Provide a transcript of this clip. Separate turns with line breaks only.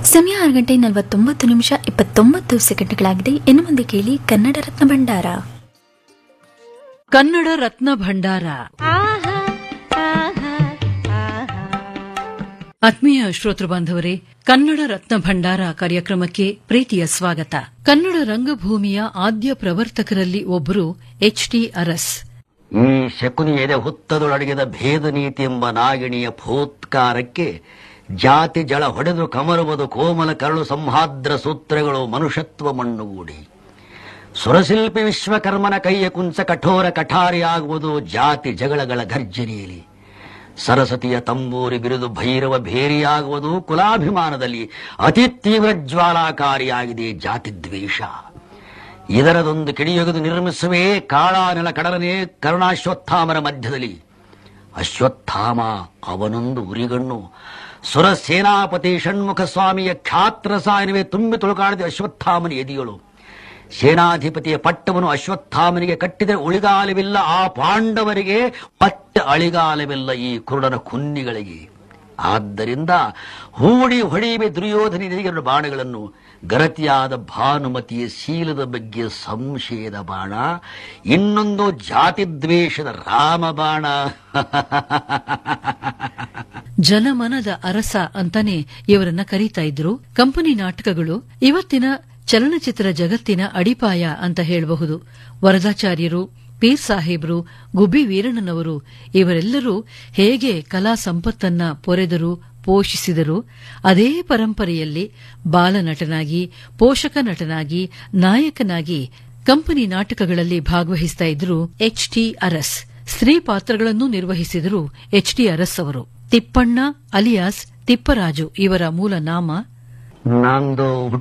ಸಮಯ ಆರು ಗಂಟೆ ನಲವತ್ತೊಂಬತ್ತು ನಿಮಿಷ ಇಪ್ಪತ್ತೊಂಬತ್ತು ಸೆಕೆಂಡ್ಗಳಾಗಿದೆ ಇನ್ನು ಮುಂದೆ ಕೇಳಿ ಕನ್ನಡ ರತ್ನ ಭಂಡಾರ
ಕನ್ನಡ ರತ್ನ ಭಂಡಾರ ಆತ್ಮೀಯ ಶ್ರೋತೃ ಬಾಂಧವರೇ ಕನ್ನಡ ರತ್ನ ಭಂಡಾರ ಕಾರ್ಯಕ್ರಮಕ್ಕೆ ಪ್ರೀತಿಯ ಸ್ವಾಗತ ಕನ್ನಡ ರಂಗಭೂಮಿಯ ಆದ್ಯ ಪ್ರವರ್ತಕರಲ್ಲಿ ಒಬ್ಬರು ಎಚ್ ಟಿ ಅರಸ್
ಈ ಶಕುನಿ ಎದೆ ಹುತ್ತದೊಳಗಿದ ಭೇದ ನೀತಿ ಎಂಬ ನಾಗಿಣಿಯ ಫೋತ್ಕಾರಕ್ಕೆ ಜಾತಿ ಜಳ ಹೊಡೆದು ಕಮರುವುದು ಕೋಮಲ ಕರಳು ಸಂಹಾದ್ರ ಸೂತ್ರಗಳು ಮನುಷ್ಯತ್ವ ಮಣ್ಣುಗೂಡಿ ಸುರಶಿಲ್ಪಿ ವಿಶ್ವಕರ್ಮನ ಕೈಯ ಕುಂಚ ಕಠೋರ ಕಠಾರಿಯಾಗುವುದು ಜಾತಿ ಜಗಳಗಳ ಗರ್ಜನೆಯಲ್ಲಿ ಸರಸ್ವತಿಯ ತಂಬೂರಿ ಬಿರುದು ಭೈರವ ಭೇರಿಯಾಗುವುದು ಕುಲಾಭಿಮಾನದಲ್ಲಿ ಅತಿ ತೀವ್ರ ಜ್ವಾಲಾಕಾರಿಯಾಗಿದೆ ಜಾತಿ ದ್ವೇಷ ಇದರದೊಂದು ಕಿಡಿಯೊಗೆದು ನಿರ್ಮಿಸುವೆ ಕಾಳ ನೆಲ ಕಡಲನೆ ಕರುಣಾಶ್ವತ್ಥಾಮರ ಮಧ್ಯದಲ್ಲಿ ಅಶ್ವತ್ಥಾಮ ಅವನೊಂದು ಉರಿಗಣ್ಣು ಸುರ ಸೇನಾಪತಿ ಷಣ್ಮುಖ ಸ್ವಾಮಿಯ ಖ್ಯಾತ್ರ ಸಾಯನವೇ ತುಂಬಿ ತುಳುಕಾಡಿದ ಅಶ್ವತ್ಥಾಮನ ಎದಿಯಳು ಸೇನಾಧಿಪತಿಯ ಪಟ್ಟವನ್ನು ಅಶ್ವತ್ಥಾಮನಿಗೆ ಕಟ್ಟಿದರೆ ಉಳಿಗಾಲವಿಲ್ಲ ಆ ಪಾಂಡವರಿಗೆ ಮತ್ತೆ ಅಳಿಗಾಲವಿಲ್ಲ ಈ ಕುರುಡನ ಕುನ್ನಿಗಳಿಗೆ ಆದ್ದರಿಂದ ಹೂಡಿ ಹೊಡೆಯುವೆ ದುರ್ಯೋಧನಿಗೆ ಎರಡು ಬಾಣಗಳನ್ನು ಗರತಿಯಾದ ಭಾನುಮತಿಯ ಶೀಲದ ಬಗ್ಗೆ ಸಂಶಯದ ಬಾಣ ಇನ್ನೊಂದು ಜಾತಿ ದ್ವೇಷದ ರಾಮ ಬಾಣ
ಜನಮನದ ಅರಸ ಅಂತಾನೆ ಇವರನ್ನ ಕರೀತಾ ಇದ್ರು ಕಂಪನಿ ನಾಟಕಗಳು ಇವತ್ತಿನ ಚಲನಚಿತ್ರ ಜಗತ್ತಿನ ಅಡಿಪಾಯ ಅಂತ ಹೇಳಬಹುದು ವರದಾಚಾರ್ಯರು ಪೀರ್ ಸಾಹೇಬ್ರು ಗುಬ್ಬಿ ವೀರಣ್ಣನವರು ಇವರೆಲ್ಲರೂ ಹೇಗೆ ಕಲಾ ಸಂಪತ್ತನ್ನ ಪೊರೆದರು ಪೋಷಿಸಿದರು ಅದೇ ಪರಂಪರೆಯಲ್ಲಿ ಬಾಲನಟನಾಗಿ ಪೋಷಕ ನಟನಾಗಿ ನಾಯಕನಾಗಿ ಕಂಪನಿ ನಾಟಕಗಳಲ್ಲಿ ಭಾಗವಹಿಸ್ತಾ ಇದ್ರು ಎಚ್ ಟಿ ಅರಸ್ ಸ್ತ್ರೀ ಪಾತ್ರಗಳನ್ನು ನಿರ್ವಹಿಸಿದರು ಎಚ್ ಟಿ ಅರಸ್ ಅವರು ತಿಪ್ಪಣ್ಣ ಅಲಿಯಾಸ್ ತಿಪ್ಪರಾಜು ಇವರ ಮೂಲ ನಾಮ
ನಂದು